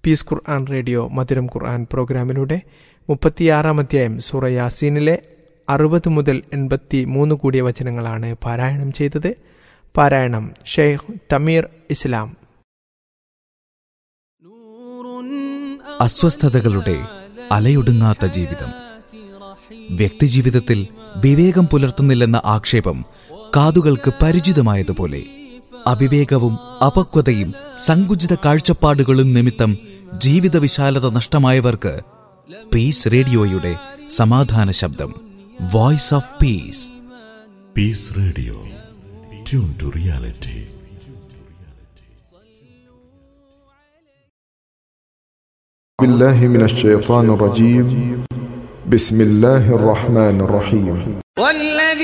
piece ഖുർആൻ radio മധുരം ഖുർആൻ പ്രോഗ്രാമിലൂടെ മുപ്പത്തിയാറാം അധ്യായം സൂറ യാസീനിലെ അറുപത് മുതൽ എൺപത്തി മൂന്ന് കൂടിയ വചനങ്ങളാണ് പാരായണം ചെയ്തത് പാരായണം ഷെയ്ഖ് തമീർ ഇസ്ലാം അസ്വസ്ഥതകളുടെ അലയൊടുങ്ങാത്ത ജീവിതം വ്യക്തിജീവിതത്തിൽ വിവേകം പുലർത്തുന്നില്ലെന്ന ആക്ഷേപം കാതുകൾക്ക് പരിചിതമായതുപോലെ അവിവേകവും അപക്വതയും സങ്കുചിത കാഴ്ചപ്പാടുകളും നിമിത്തം ജീവിത വിശാലത നഷ്ടമായവർക്ക് പീസ് റേഡിയോയുടെ സമാധാന ശബ്ദം voice of peace peace radio tune to reality بالله من الشيطان الرجيم بسم الله الرحمن الرحيم والذي